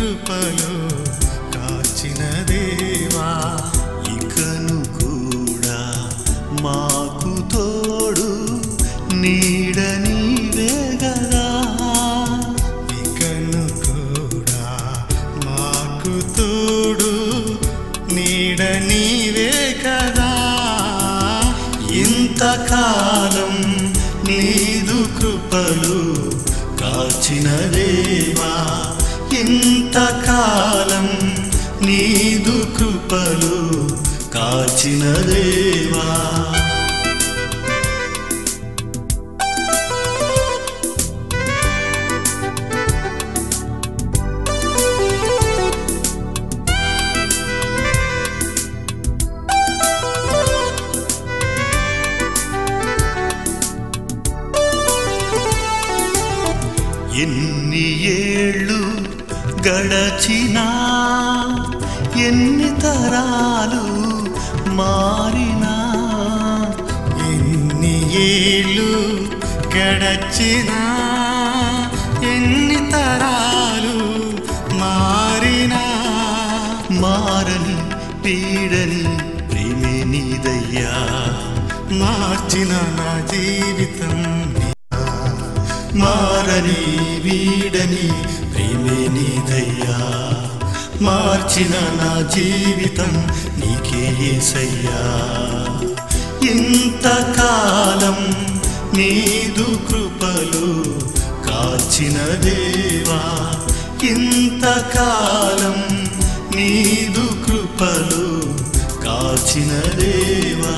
కృపలో కాచిన దేవా ఇకను కూడా మాకు తోడు నీడ నీవే గదా ఇకను కూడా మాకు తోడు నీడ నీవే కదా ఇంతకాలం నీదు కృపలు కాచిన దేవా ఇంతకాలం నీదు కృపలు కాచిన దేవా ఎన్ని ఏళ్ళు గడచినా ఎన్ని తరాలు మారినా ఎన్ని ఏళ్ళు గడచినా ఎన్ని తరాలు మారినా మారని పీడని ప్రేమే నీదయ్యా మార్చిన నా జీవితం మారని వీడని ప్రేమే నీదయ్యా మార్చిన నా జీవితం నీకే ఏసయ్యా ఇంతకాలం నీదు కృపలు కాచిన దేవా ఇంతకాలం నీదు కృపలు కాచిన దేవా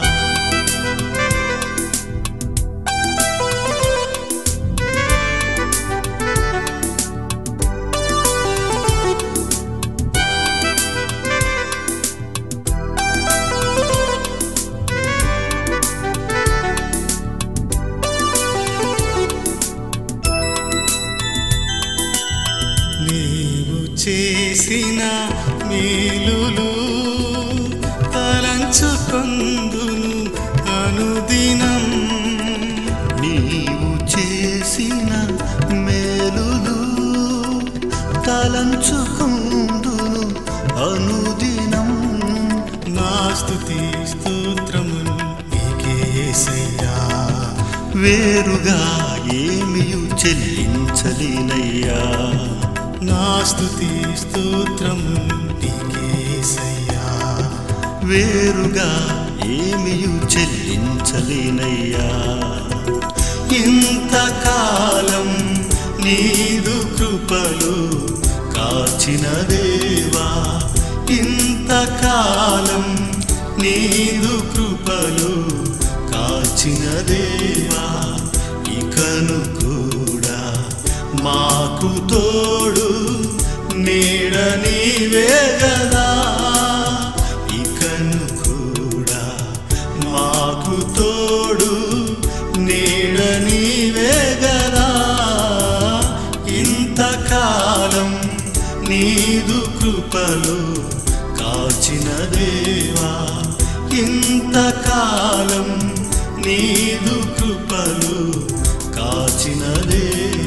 నీవు చేసిన మేలులు తలంచుకొందును అనుదినం నీవు చేసిన మేలులు తలంచుకుందును అనుదినం నా స్తుతి స్తోత్రములు నీకే యేసయ్యా వేరుగా ఏమియు చెల్లించలేనయ్యా నా స్తుతి స్తోత్రములు నీకే యేసయ్యా వేరుగా ఏమియు చెల్లించలేనయ్యా ఇంతకాలం నీదు కృపలు కాచిన దేవా ఇంతకాలం నీదు కృపలు కాచిన దేవా ఇకను కూడా మాకు తోడు నీడ నీవే గదా ఇకను కూడా మాకు తోడు నీడ నీవే గదా ఇంతకాలం నీదు కృపలు కాచిన దేవా ఇంతకాలం నీదు కృపలు కాచిన దేవా